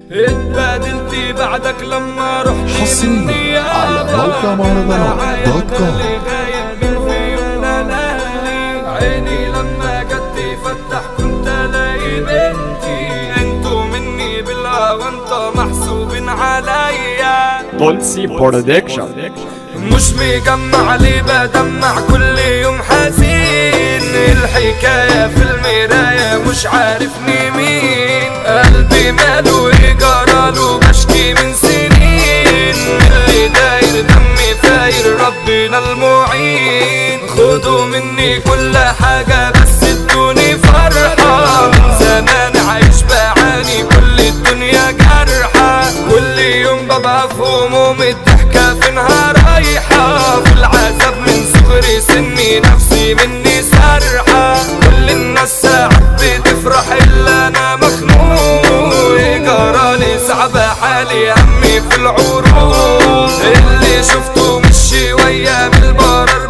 اتبادلتي بعدك لما رحت حصرياً على موقع مهرجانات دوت كوم. عيني لما جت تفتح كنت الاقي بنتي انتو مني بالهوى انت محسوبين عليا بولسي برودكشن مش مجمع لي بدمع كل يوم حزين الحكاية في المراية مش عارفني مين قلبي ماله ايه جراله بشكي من سنين اللي داير دمي فاير ربنا المعين خدوا مني كل حاجة بس ادوني فرحة من زمان عايش بعاني كل الدنيا جرحة كل يوم ببقى في هموم الضحكة فينها رايحة في العذاب من صغري سني نفسي مني سرحة كل الناس ساعات بتفرح إلا أنا مخنوق جرالي صعبة حالي همي في العروض اللي شفته مش شوية من البرر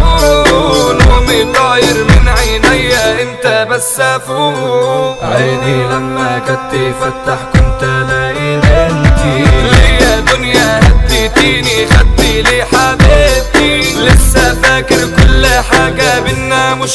بدون ومي طاير من عينيا امتى بس افوق عيني لما كنت فتح كنت الاقي بنتي ليا دنيا هديتيني خدتي لي حبيبتي لسه فاكر كل حاجة بينا مش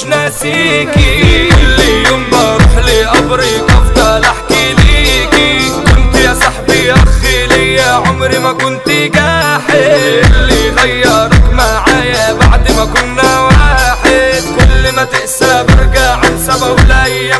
ناسيكي كل يوم بروح لقبرك افضل احكي ليكي كنت يا صاحبي اخي ليا عمري ما كنت جاحد اللي غيرك معايا بعد ما كنا واحد كل ما تقسى برجع انسى بقول ايام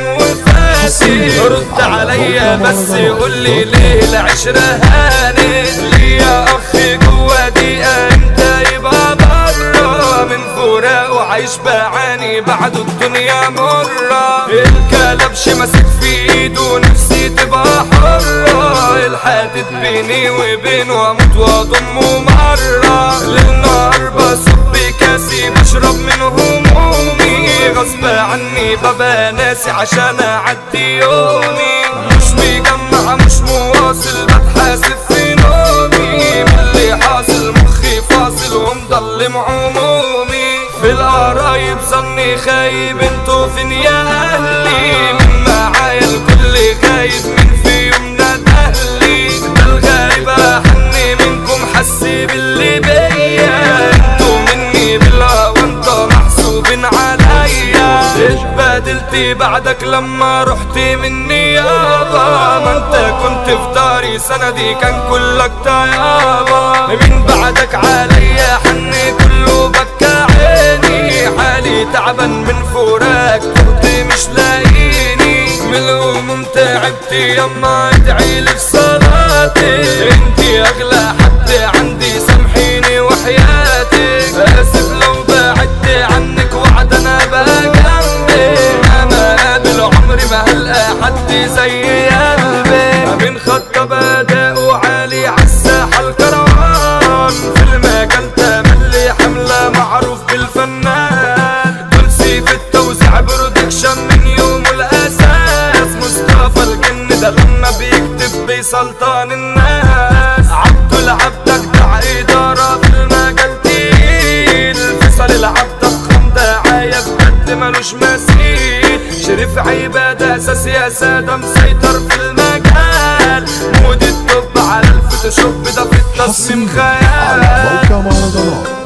وفاتي رد عليا بس قولي ليه العشرة هانت ليا اخ جوا دقيقة انت يبقى برا من فراق وعايش بعاني بعده الدنيا مرة الكلبش ماسك في ايده نفسي تبقى حرة الحادث بيني وبينه اموت واضمه مرة للنهار بصب كاسي بشرب من همومي غصب عني ببقى ناسي عشان اعدي يومي مش مجمع مش مواصل بتحاسب في نومي من اللي حاصل مخي فاصل ومضلم عمومي في القرايب ظني خايب انتوا فين يا اهلي من معايا الكل غايب من في يومنا اهلي ده الغايب احني منكم حس باللي بيا انتوا مني بالهوى انت محسوبين عليا اتبادلتي بعدك لما رحت مني يابا ما انت كنت في داري سندي كان كلك طيابا من بعدك عليا حني كله بكى عيني حالي تعبان من فراق كنت مش لاقيني من الهموم تعبت يما ادعي لي في صلاتي انتي اغلى حد عندي سامحيني وحياتك اسف لو بعدت عنك وعد انا بقى جنبي انا قابل عمري ما هلقى حد زي قلبي من خط بدأ عالي عالساحة الكروان في المجال تملي حملة معروف بالفنان تلسي في التوزيع برودكشن من يوم الاساس مصطفى الجن ده لما بيكتب بيسلطن الناس عبد العبد بتاع اداره في المجال تقيل فيصل العبد فخم دعايه بجد ملوش مثيل شريف عباده اساس يا ساده مسيطر في المجال مود الطب على الفوتوشوب ده في التصميم حصرياً على خيال موقع مهرجانات